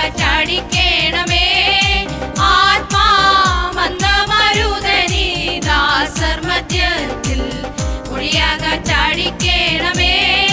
കുടിയാകറ്റാടിക്കേണമേ ആത്മാമന്ദമരുതനി ദാസർ മധ്യത്തിൽ കുടിയാകറ്റാടിക്കേണമേ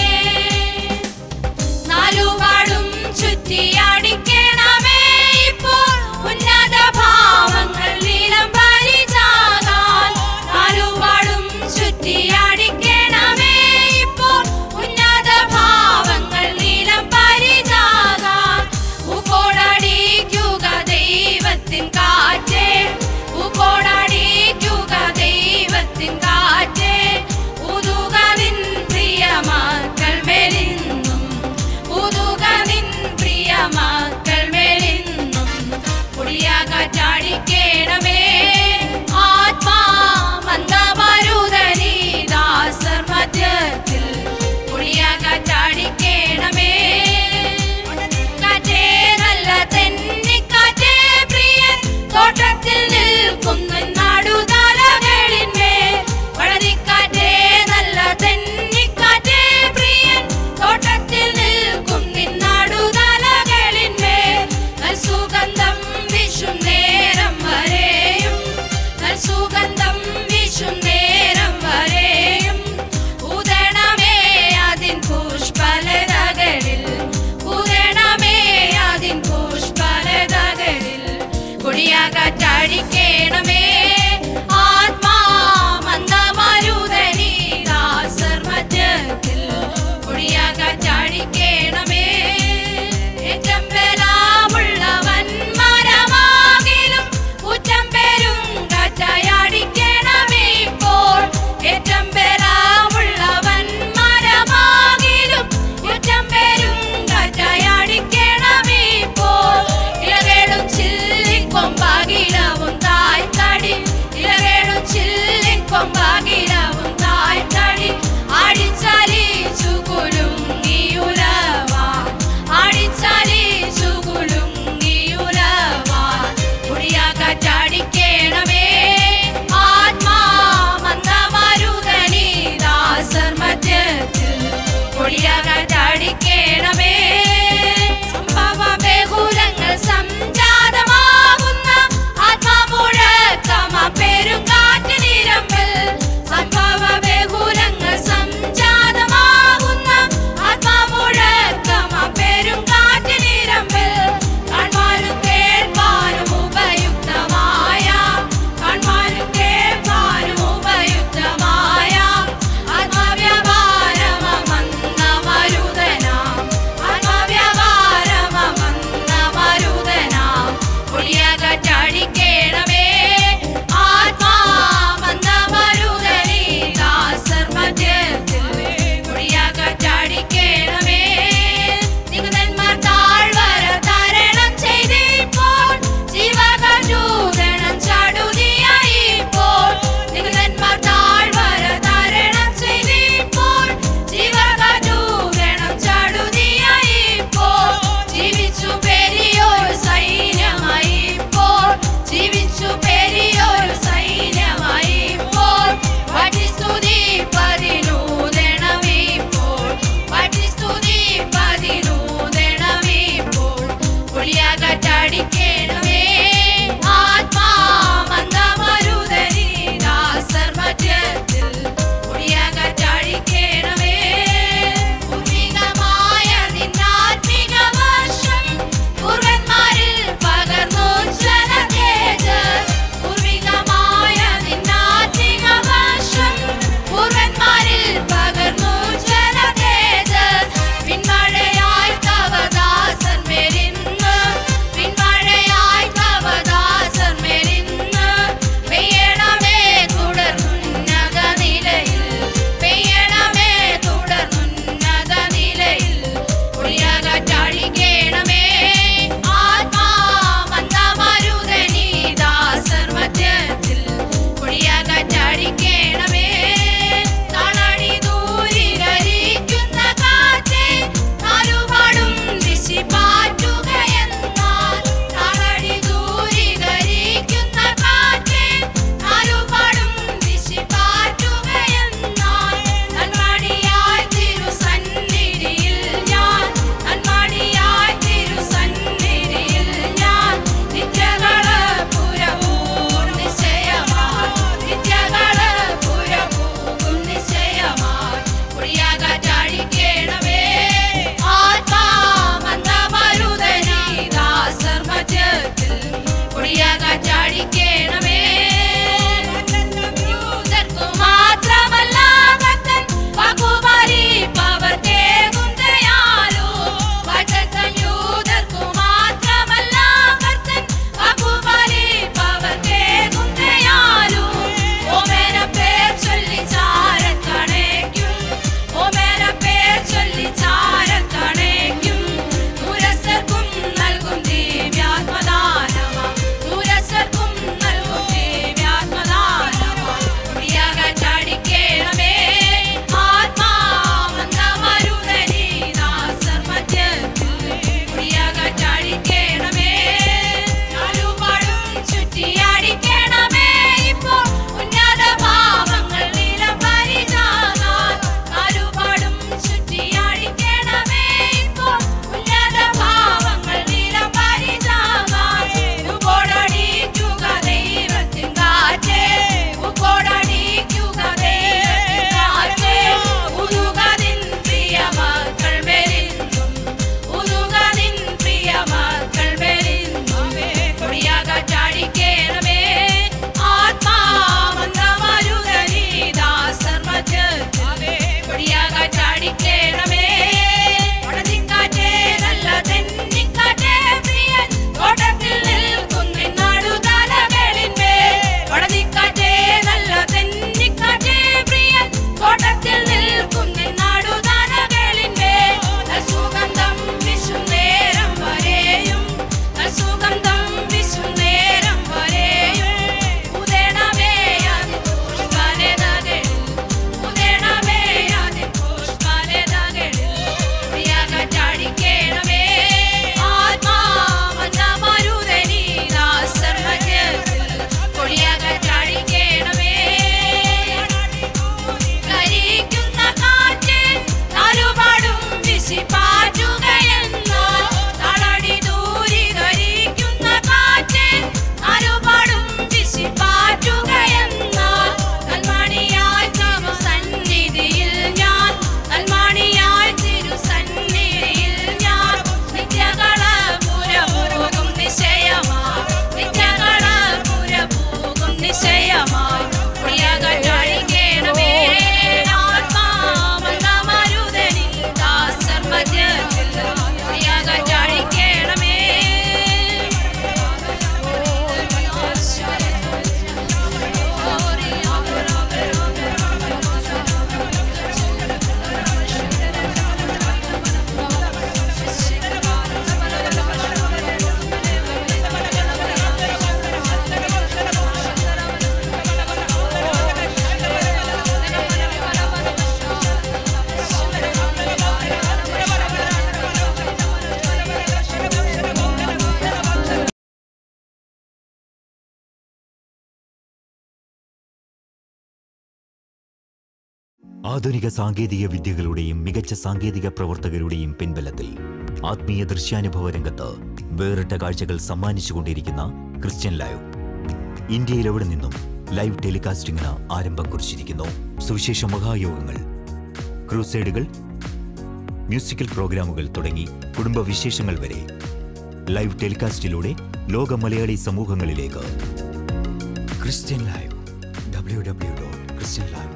നാലുപാടും ചുറ്റിയാടിക്കണമേ ഇപ്പോൾ ഉന്നത ഭാവങ്ങൾ നീലം പരിചാകാൻ നാലുപാടും ചുറ്റിയാടിക്കണമേ ഇപ്പോൾ ഉന്നത ഭാവങ്ങൾ നീലം പരിചാകാൻ ഉക്കോടടിക്കുക ദൈവത്തിൻ കാറ്റേ ഉക്കോടടിക്കുക ദൈവത്തിൻ കാറ്റേ ഉതുക നിൻ പ്രിയ മക്കൾ മേലിന്നും ഉതുക നിൻ പ്രിയ മക്കൾ മേലിന്നും കുടിയാകാറ്റാടിക്കേണമേ ആത്മാ മന്ദമരുതനി ദാസർ മധ്യത്തിൽ കുടിയാകാറ്റാടിക്കേണമേ കാറ്റേ നല്ല തെന്നിക്കാറ്റേ പ്രിയൻ തോട്ടത്തിൽ നിൽക്കുന്നു നാടുതാലകളിന്മേൽ വഴുതിക്കാറ്റേ നല്ല തെന്നിക്കാറ്റേ പ്രിയൻ തോട്ടത്തിൽ നിൽക്കും നിന്നാടുതാലകളിന്മേൽ നൽ സുഗന്ധം വിഷും നേരം വരെയും നൽ സുഗന്ധം വിഷും നേരം വരെയും ഉദണമേ അതിൻ പുഷ്പലതകളിൽ ഉദണമേ അതിൻ പുഷ്പലതകളിൽ കുടിയാകാറ്റടിക്കേണമേ ആത്മാ മന്ദമരുതനി ദാസർ മധ്യത്തിൽ കുടിയാകാറ്റടിക്കേണമേ ഏറ്റം ബലമുള്ളവൻ മരമാകിലും കുറ്റം പെരും കാറ്റയാടിക്കണമേ ഇപ്പോൾ ഏറ്റം ബലമുള്ളവൻ മരമാകിലും കുറ്റം പെരും കാറ്റയാടിക്കണമേ ഇപ്പോൾ ഇലകളും ചില്ലിക്കൊമ്പാകിലവും താ ആധുനിക സാങ്കേതിക വിദ്യകളുടെയും മികച്ച സാങ്കേതിക പ്രവർത്തകരുടെയും പിൻബലത്തിൽ ആത്മീയ ദൃശ്യാനുഭവ രംഗത്ത് വേറിട്ട കാഴ്ചകൾ സമ്മാനിച്ചുകൊണ്ടിരിക്കുന്ന ക്രിസ്ത്യൻ ലൈവ് ഇന്ത്യയിൽ എവിടെ നിന്നും ലൈവ് ടെലികാസ്റ്റിംഗിന് ആരംഭം കുറിച്ചിരിക്കുന്നു സുവിശേഷ മഹായോഗങ്ങൾ ക്രൂസൈഡുകൾ മ്യൂസിക്കൽ പ്രോഗ്രാമുകൾ തുടങ്ങി കുടുംബ വിശേഷങ്ങൾ വരെ ലൈവ് ടെലികാസ്റ്റിലൂടെ ലോക മലയാളി സമൂഹങ്ങളിലേക്ക് Christian live W W dot Christian live